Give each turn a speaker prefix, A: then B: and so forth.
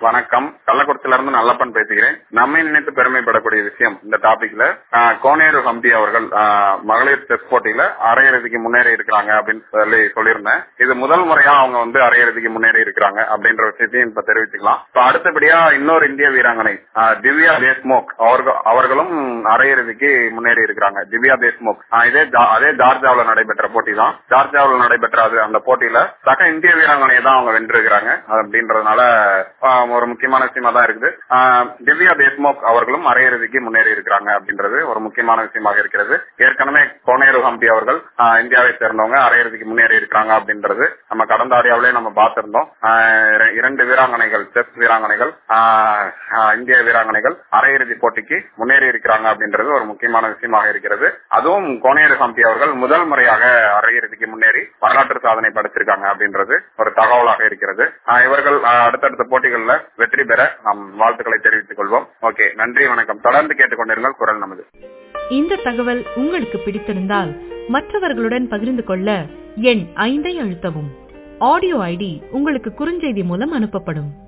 A: வணக்கம் கள்ளக்குறிச்சியில இருந்து நல்லப்பன் பேசுகிறேன் நம்மை நினைத்து பெருமைப்படக்கூடிய விஷயம் இந்த டாபிக்ல ஆஹ், கோனேரு ஹம்பி அவர்கள் ஆஹ், மகளிர் செஸ் போட்டியில அரையிறுதிக்கு முன்னேறி இருக்கிறாங்க அப்படின்னு சொல்லி சொல்லியிருந்தேன் இது முதல் முறையா அவங்க வந்து அரையிறுதிக்கு முன்னேறி இருக்கிறாங்க அப்படின்ற விஷயத்தையும் இப்ப தெரிவிச்சுக்கலாம் இப்ப அடுத்தபடியா இன்னொரு இந்திய வீராங்கனை ஆஹ், திவ்யா தேஷ்முக் அவர்கள் அவர்களும் அரையிறுதிக்கு முன்னேறி இருக்கிறாங்க திவ்யா தேஷ்முக் ஆஹ், இதே ஜா- அதே ஜார்ஜாவில் நடைபெற்ற போட்டி தான் ஜார்ஜாவில் நடைபெற்ற அது அந்த போட்டியில சக இந்திய வீராங்கனையை தான் அவங்க வென்றிருக்கிறாங்க அப்படின்றதுனால ஆஹ், ஒரு முக்கியமான விஷயமா தான் இருக்குது ஆஹ், திவ்யா தேஷ்முக் அவர்களும் அரையிறுதிக்கு முன்னேறி இருக்கிறாங்க அப்படின்றது ஒரு முக்கியமான விஷயமாக இருக்கிறது ஏற்கனவே கோனேரு ஹம்பி அவர்கள் ஆஹ், இந்தியாவை சேர்ந்தவங்க அரையிறுதிக்கு முன்னேறி இருக்கிறாங்க அப்படின்றது நம்ம கடந்த ஆடியாவிலே நம்ம பார்த்திருந்தோம் ஆஹ், இர- இரண்டு வீராங்கனைகள் செஸ் வீராங்கனைகள் ஆஹ், ஆஹ், இந்திய வீராங்கனைகள் அரையிறுதி போட்டிக்கு முன்னேறி இருக்கிறாங்க அப்படின்றது ஒரு முக்கியமான விஷயமாக இருக்கிறது அதுவும் கோனேரு ஹம்பி அவர்கள் முதல் முறையாக அரையிறுதிக்கு முன்னேறி வரலாற்று சாதனை படைச்சிருக்காங்க அப்படின்றது ஒரு தகவலாக இருக்கிறது ஆஹ், இவர்கள் ஆஹ், அடுத்தடுத்த போட்டிகளில் வெற்றி பெற நாம் வாழ்த்துக்களை தெரிவித்துக் கொள்வோம் ஓகே நன்றி வணக்கம் தொடர்ந்து கேட்டுக்கொண்டிருங்கள் குரல் நமது
B: இந்த தகவல் உங்களுக்கு பிடித்திருந்தால் மற்றவர்களுடன் பகிர்ந்து கொள்ள எண் ஐந்தை அழுத்தவும் ஆடியோ ஐடி உங்களுக்கு குறுஞ்செய்தி மூலம் அனுப்பப்படும்